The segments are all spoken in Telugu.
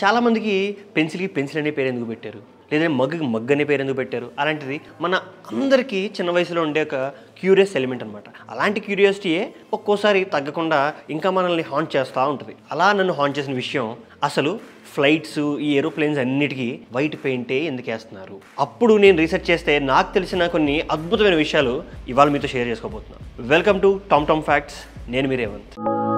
చాలామందికి పెన్సిల్కి పెన్సిల్ అనే పేరు ఎందుకు పెట్టారు లేదా మగ్గుకి మగ్గు అనే పేరు ఎందుకు పెట్టారు అలాంటిది మన అందరికీ చిన్న వయసులో ఉండే ఒక క్యూరియస్ ఎలిమెంట్ అనమాట అలాంటి క్యూరియాసిటీయే ఒక్కోసారి తగ్గకుండా ఇంకా మనల్ని హాంట్ చేస్తూ ఉంటుంది అలా నన్ను హాంట్ చేసిన విషయం అసలు ఫ్లైట్స్ ఈ ఏరోప్లేన్స్ అన్నిటికీ వైట్ పెయింటే ఎందుకు వేస్తున్నారు అప్పుడు నేను రీసెర్చ్ చేస్తే నాకు తెలిసిన కొన్ని అద్భుతమైన విషయాలు ఇవాళ మీతో షేర్ చేసుకోబోతున్నాను welcome to Tom Tom facts నేను మీ రేవంత్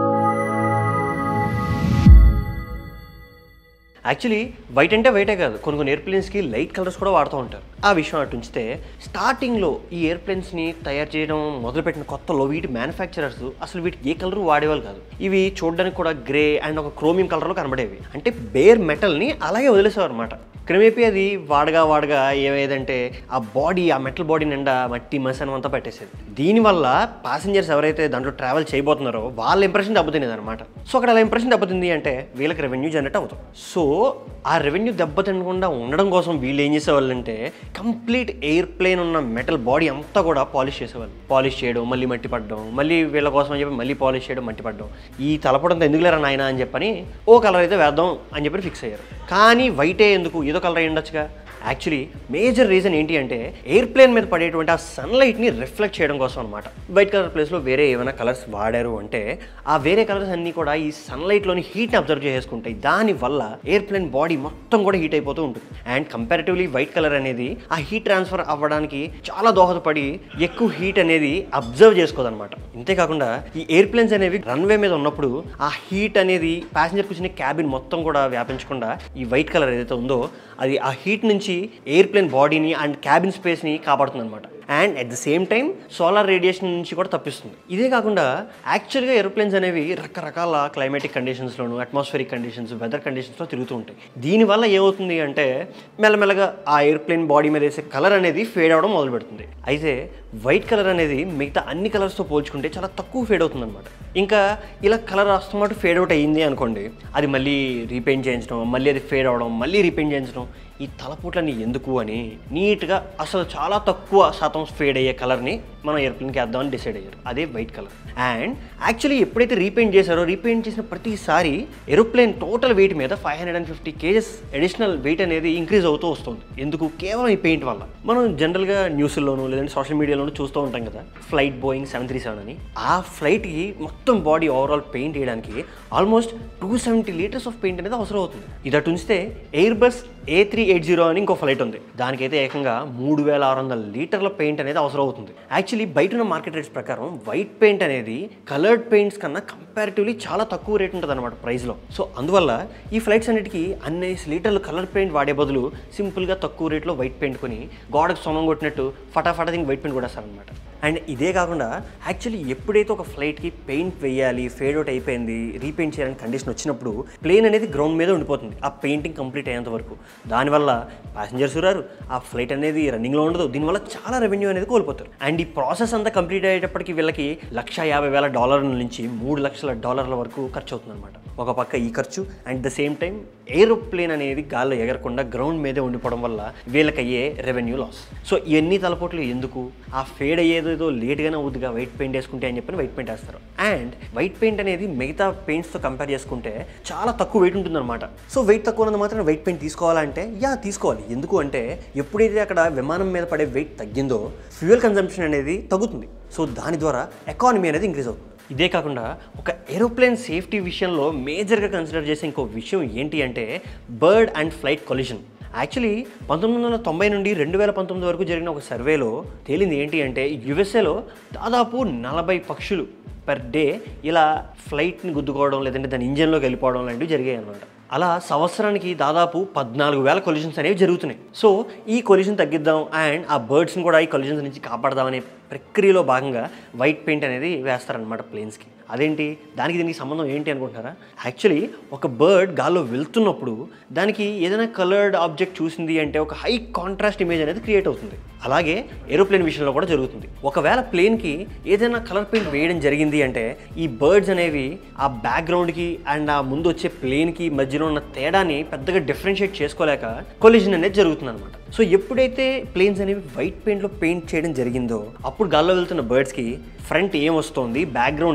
యాక్చువల్లీ వైట్ అంటే వైటే కాదు కొన్ని కొన్ని ఎయిర్ప్లేన్స్కి లైట్ కలర్స్ కూడా వాడుతూ ఉంటారు ఆ విషయం అటు ఉంచితే స్టార్టింగ్లో ఈ ఎయిర్ప్లేన్స్ని తయారు చేయడం మొదలుపెట్టిన కొత్తలో వీటి మ్యానుఫ్యాక్చరర్స్ అసలు వీటికి ఏ కలర్ వాడేవాళ్ళు కాదు ఇవి చూడడానికి కూడా గ్రే అండ్ ఒక క్రోమియం కలర్లో కనబడేవి అంటే బేర్ మెటల్ని అలాగే వదిలేసేవారు అనమాట క్రమేపీ అది వాడగా వాడగా ఏమేదంటే ఆ బాడీ ఆ మెటల్ బాడీ నిండా మట్టి మసనం అంతా పెట్టేసేది దీనివల్ల ప్యాసింజర్స్ ఎవరైతే దాంట్లో ట్రావెల్ చేయబోతున్నారో వాళ్ళ ఇంప్రెషన్ దెబ్బతినేది అనమాట సో అక్కడ అలా ఇంప్రెషన్ దెబ్బతింది అంటే వీళ్ళకి రెవెన్యూ జనరేట్ అవుతుంది సో ఆ రెవెన్యూ దెబ్బతినకుండా ఉండడం కోసం వీళ్ళు ఏం చేసేవాళ్ళు అంటే కంప్లీట్ ఎయిర్ ప్లేన్ ఉన్న మెటల్ బాడీ అంతా కూడా పాలిష్ చేసేవాళ్ళు పాలిష్ చేయడం మళ్ళీ మట్టి పడడం మళ్ళీ వీళ్ళ కోసం అని చెప్పి మళ్ళీ పాలిష్ చేయడం మట్టి పడడం ఈ తలపడంతో ఎందుకు లేరా నాయన అని చెప్పని ఓ కలర్ అయితే వేద్దాం అని చెప్పి ఫిక్స్ అయ్యారు కానీ వైటే ఎందుకు ఏదో కలర్ అయి ఉండొచ్చుగా యాక్చువల్లీ మేజర్ రీజన్ ఏంటి అంటే ఎయిర్ ప్లేన్ మీద పడేటువంటి ఆ సన్లైట్ని రిఫ్లెక్ట్ చేయడం కోసం అనమాట వైట్ కలర్ ప్లేస్లో వేరే ఏమైనా కలర్స్ వాడారు అంటే ఆ వేరే కలర్స్ అన్నీ కూడా ఈ సన్లైట్లోని హీట్ని అబ్జర్వ్ చేసుకుంటాయి దానివల్ల ఎయిర్ ప్లేన్ బాడీ మొత్తం కూడా హీట్ అయిపోతూ ఉంటుంది అండ్ కంపారిటివ్లీ వైట్ కలర్ అనేది ఆ హీట్ ట్రాన్స్ఫర్ అవ్వడానికి చాలా దోహదపడి ఎక్కువ హీట్ అనేది అబ్జర్వ్ చేసుకోదన్నమాట ఇంతేకాకుండా ఈ ఎయిర్ ప్లేన్స్ అనేవి రన్వే మీద ఉన్నప్పుడు ఆ హీట్ అనేది ప్యాసింజర్ కూర్చునే క్యాబిన్ మొత్తం కూడా వ్యాపించకుండా ఈ వైట్ కలర్ ఏదైతే ఉందో అది ఆ హీట్ నుంచి ఎయిర్ ప్లేన్ బాడీని అండ్ క్యాబిన్ స్పేస్ని కాపాడుతుంది అనమాట and at the same time solar radiation నుంచి కూడా తప్పిస్తుంది ఇదే కాకుండా యాక్చువల్గా ఏరోప్లేన్స్ అనేవి రకరకాల క్లైమాటిక్ కండిషన్స్లోను అట్మాస్ఫియరిక్ కండిషన్స్ వెదర్ కండిషన్స్లో తిరుగుతూ ఉంటాయి దీనివల్ల ఏమవుతుంది అంటే మెల్లమెల్లగా ఆ ఎయిర్ప్లేన్ బాడీ మీద వేసే కలర్ అనేది ఫేడ్ అవడం మొదలు పెడుతుంది అయితే వైట్ కలర్ అనేది మిగతా అన్ని కలర్స్తో పోల్చుకుంటే చాలా తక్కువ ఫేడ్ అవుతుంది అనమాట ఇంకా ఇలా కలర్ వస్తున్నట్టు ఫేడ్ అవుట్ అయ్యింది అనుకోండి అది మళ్ళీ రీపెయింట్ చేయించడం మళ్ళీ అది ఫేడ్ అవడం మళ్ళీ రీపెయింట్ చేయించడం ఈ తలపూట్లని ఎందుకు అని నీట్గా అసలు చాలా తక్కువ శాతం ఫేడ్ అయ్యే కలర్ని మనం ఎయిర్ప్లేన్కి వేద్దామని డిసైడ్ అయ్యారు అదే వైట్ కలర్ అండ్ యాక్చువల్లీ ఎప్పుడైతే రీపెయింట్ చేశారో రీపెయింట్ చేసిన ప్రతిసారి ఏరోప్లేన్ టోటల్ వెయిట్ మీద five hundred and fifty kgs additional weight అనేది ఇంక్రీజ్ అవుతూ వస్తుంది ఎందుకు కేవలం ఈ పెయింట్ వల్ల మనం జనరల్గా న్యూస్లోను లేదంటే సోషల్ మీడియాలోనూ చూస్తూ ఉంటాం కదా flight Boeing seven three seven అని ఆ ఫ్లైట్కి మొత్తం బాడీ ఓవరాల్ పెయింట్ వేయడానికి almost two seventy litres of paint అనేది అవసరం అవుతుంది ఇది అటు ఉంచితే Airbus A three eight zero అని ఇంకో ఫ్లైట్ ఉంది దానికైతే ఏకంగా మూడు వేల ఆరు వందల లీటర్ల పెయింట్ అనేది అవసరం అవుతుంది యాక్చువల్లీ బయట ఉన్న మార్కెట్ రేట్స్ ప్రకారం వైట్ పెయింట్ అనేది కలర్డ్ పెయింట్స్ కన్నా కంపారిటివ్లీ చాలా తక్కువ రేట్ ఉంటుంది అనమాట ప్రైస్లో సో అందువల్ల ఈ ఫ్లైట్స్ అన్నిటికీ అన్ని లీటర్లు కలర్ పెయింట్ వాడే బదులు సింపుల్గా తక్కువ రేట్లో వైట్ పెయింట్ కొని గోడకు సొనం కొట్టినట్టు ఫటాఫటా దీనికి వైట్ పెయింట్ కొడేస్తారనమాట అండ్ ఇదే కాకుండా యాక్చువల్లీ ఎప్పుడైతే ఒక ఫ్లైట్కి పెయింట్ వేయాలి ఫేడ్ అవుట్ అయిపోయింది రీపెయింట్ చేయాలని కండిషన్ వచ్చినప్పుడు ప్లేన్ అనేది గ్రౌండ్ మీద ఉండిపోతుంది ఆ పెయింటింగ్ కంప్లీట్ అయ్యేంత వరకు దానివల్ల ప్యాసింజర్స్ రారు ఆ ఫ్లైట్ అనేది రన్నింగ్లో ఉండదు దీనివల్ల చాలా రెవెన్యూ అనేది కోల్పోతారు అండ్ ఈ ప్రాసెస్ అంతా కంప్లీట్ అయ్యేటప్పటికి వీళ్ళకి లక్ష యాభై వేల డాలర్ల నుంచి మూడు లక్షల డాలర్ల వరకు ఖర్చు అవుతుంది అనమాట ఒక పక్క ఈ ఖర్చు and the same time aeroplane అనేది గాల్లో ఎగరకుండా గ్రౌండ్ మీదే ఉండిపోవడం వల్ల వీళ్ళకి అయ్యే రెవెన్యూ లాస్ సో ఇవన్నీ తలపోట్లు ఎందుకు ఆ ఫేడ్ అయ్యేదేదో లేట్గానే అవుద్దిగా వైట్ పెయింట్ వేసుకుంటే అని చెప్పి వైట్ పెయింట్ వేస్తారు అండ్ వైట్ పెయింట్ అనేది మిగతా పెయింట్స్తో కంపేర్ చేసుకుంటే చాలా తక్కువ వెయిట్ ఉంటుందన్నమాట సో వెయిట్ తక్కువ ఉన్నది మాత్రం వైట్ పెయింట్ తీసుకోవాలంటే యా తీసుకోవాలి ఎందుకు అంటే ఎప్పుడైతే అక్కడ విమానం మీద పడే వెయిట్ తగ్గిందో ఫ్యూయల్ కన్జంప్షన్ అనేది తగ్గుతుంది సో దాని ద్వారా ఎకానమీ అనేది ఇంక్రీజ్ అవుతుంది ఇదే కాకుండా ఒక ఏరోప్లేన్ సేఫ్టీ విషయంలో మేజర్గా కన్సిడర్ చేసే ఇంకో విషయం ఏంటి అంటే bird and flight collision actually పంతొమ్మిది వందల తొంభై నుండి రెండు వేల పంతొమ్మిది వరకు జరిగిన ఒక సర్వేలో తేలింది ఏంటి అంటే యుఎస్ఏలో దాదాపు నలభై పక్షులు పర్ డే ఇలా ఫ్లైట్ని గుద్దుకోవడం లేదంటే దాని ఇంజన్లోకి వెళ్ళిపోవడం లాంటివి జరిగాయి అనమాట అలా సంవత్సరానికి దాదాపు పద్నాలుగు వేల కొలిజన్స్ అనేవి జరుగుతున్నాయి సో ఈ కొలిజన్ తగ్గిద్దాం అండ్ ఆ బర్డ్స్ని కూడా ఈ కొలిజన్స్ నుంచి కాపాడదామనే ప్రక్రియలో భాగంగా వైట్ పెయింట్ అనేది వేస్తారనమాట ప్లేన్స్కి అదేంటి దానికి దీనికి సంబంధం ఏంటి అనుకుంటున్నారా యాక్చువల్లీ ఒక బర్డ్ గాల్లో వెళ్తున్నప్పుడు దానికి ఏదైనా కలర్డ్ ఆబ్జెక్ట్ చూసింది అంటే ఒక హై కాంట్రాస్ట్ ఇమేజ్ అనేది క్రియేట్ అవుతుంది అలాగే ఏరోప్లేన్ విషయంలో కూడా జరుగుతుంది ఒకవేళ ప్లేన్కి ఏదైనా కలర్ పెయింట్ వేయడం జరిగింది అంటే ఈ బర్డ్స్ అనేవి ఆ బ్యాక్గ్రౌండ్కి అండ్ ఆ ముందు వచ్చే ప్లేన్కి మధ్యలో ఉన్న తేడాని పెద్దగా డిఫరెన్షియేట్ చేసుకోలేక కొలిజన్ అనేది జరుగుతుంది అనమాట సో ఎప్పుడైతే ప్లేన్స్ అనేవి వైట్ పెయింట్లో పెయింట్ చేయడం జరిగిందో అప్పుడు గాల్లో వెళ్తున్న బర్డ్స్కి ఫ్రంట్ ఏం వస్తుంది బ్యాక్గ్రౌండ్ ఏంటి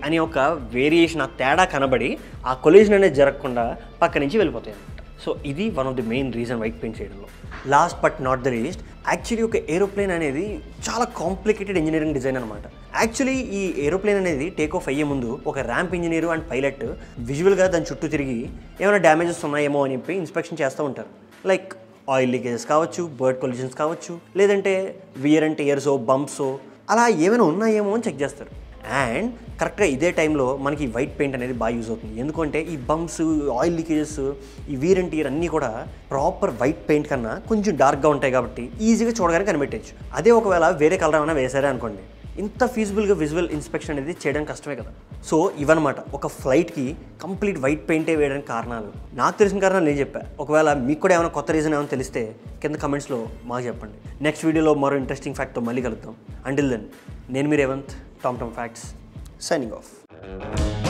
అనే ఒక వేరియేషన్ ఆ తేడా కనబడి ఆ కొలిజన్ అనేది జరగకుండా పక్క నుంచి వెళ్ళిపోతాయి అనమాట సో ఇది one of the main reason white paint చేయడంలో last but not the least actually ఒక ఏరోప్లేన్ అనేది చాలా కాంప్లికేటెడ్ ఇంజనీరింగ్ డిజైన్ అనమాట యాక్చువల్లీ ఈ ఏరోప్లేన్ అనేది టేక్ ఆఫ్ అయ్యే ముందు ఒక ర్యాంప్ ఇంజనీర్ అండ్ పైలట్ విజువల్గా దాని చుట్టూ తిరిగి ఏమైనా డ్యామేజెస్ ఉన్నాయేమో అని చెప్పి ఇన్స్పెక్షన్ చేస్తూ ఉంటారు లైక్ ఆయిల్ లీకేజెస్ కావచ్చు బర్డ్ కొలిజన్స్ కావచ్చు లేదంటే వియర్ అండ్ టియర్సో బంప్సో అలా ఏమైనా ఉన్నాయేమో అని చెక్ చేస్తారు అండ్ కరెక్ట్గా ఇదే టైంలో మనకి వైట్ పెయింట్ అనేది బాగా యూజ్ అవుతుంది ఎందుకంటే ఈ బంప్స్ ఆయిల్ లీకేజెస్ ఈ వీర్ అండ్ టీర్ అన్నీ కూడా ప్రాపర్ వైట్ పెయింట్ కన్నా కొంచెం డార్క్గా ఉంటాయి కాబట్టి ఈజీగా చూడగానే కనిపెట్టచ్చు అదే ఒకవేళ వేరే కలర్ ఏమైనా వేసారే అనుకోండి ఇంత ఫీజిబుల్గా విజువల్ ఇన్స్పెక్షన్ అనేది చేయడం కష్టమే కదా సో ఇవన్నమాట ఒక ఫ్లైట్కి కంప్లీట్ వైట్ పెయింటే వేయడానికి కారణాలు నాకు తెలిసిన కారణాలు నేను చెప్పా ఒకవేళ మీకు కూడా ఏమైనా కొత్త రీజన్ ఏమైనా తెలిస్తే కింద కమెంట్స్లో మాకు చెప్పండి నెక్స్ట్ వీడియోలో మరో ఇంట్రెస్టింగ్ ఫ్యాక్ట్తో మళ్ళీ కలుద్దాం అంటిల్ దెన్ నేను మీ Revanth Tom Tom facts signing of